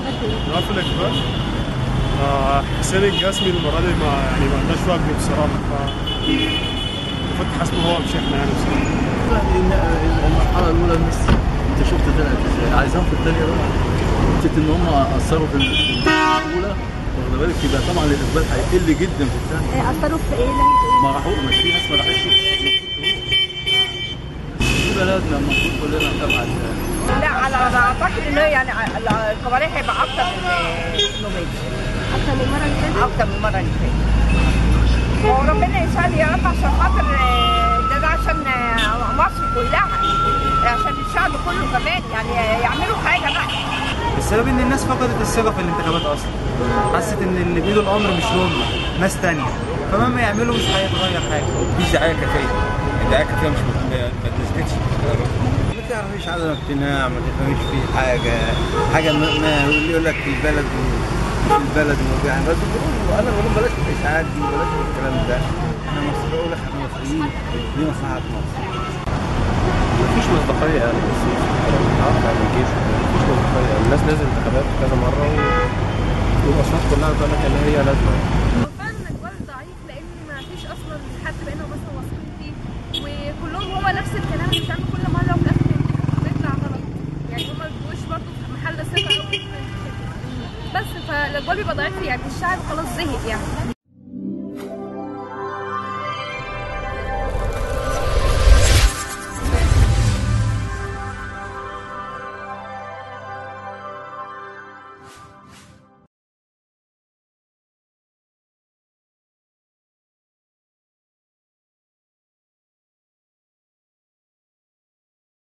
عملت ايه؟ ما في الاقبال آه، حسين القاسمي المره دي ما يعني ما عندناش وقت بصراحه ف فتح اسمه هو مش احنا يعني بصراحه المرحله الاولى الناس انت شفت طلعت ازاي عايزاهم في الثانيه بقى حته ان هم اثروا في الاولى واخد بالك يبقى طبعا الاقبال هيقل جدا في الثانيه إيه، اثروا في ايه؟ ناحيه ايه؟ ما راحوا مش في ناس ما راحتش في بلدنا المفروض كلنا نتابع لا على انا اعتقد ان هي يعني ع- الكباريه هيبقى اكتر من النوبيه اكتر من المره اللي فاتت؟ اكتر من المره اللي فاتت وربنا يسهل يا رب عشان خاطر آه، ده, ده عشان آه، مصر كلها عشان الشعب كله كمان يعني يعملوا حاجه بقى السبب ان الناس فقدت الثقه في الانتخابات اصلا حست ان اللي بايده الامر مش هم ناس تانية فمهما يعملوا مش هيتغير حاجه مفيش دعايه كافيه الدعايه الكافيه مش مت- ما تثبتش ما تعرفيش عدم اقتناع ما تفهميش فيه حاجه حاجه ما, ما اللي يقول لك في البلد وفي البلد يعني بس بقول- انا بقول بلاش الاشاعات دي بلاش الكلام ده احنا مصر بقول لك احنا مصريين دي مصلحه مصر مفيش مصداقية يعني بس عارفة من الجيش مفيش مصداقية الناس نزلت انتخابات كذا مرة و- والأصوات كلها بتقول لك إن هي لازمة هو فعلا الاقبال ضعيف لان ما فيش اصلا حد بقينا مثلا واثقين فيه وكلهم هو نفس الكلام اللي بيتعمل كل مره وفي الاخر بيطلع غلط يعني هما ما بيبقوش برضه في محل ثقه قوي بس فالاقبال بيبقى ضعيف يعني الشعب خلاص زهق يعني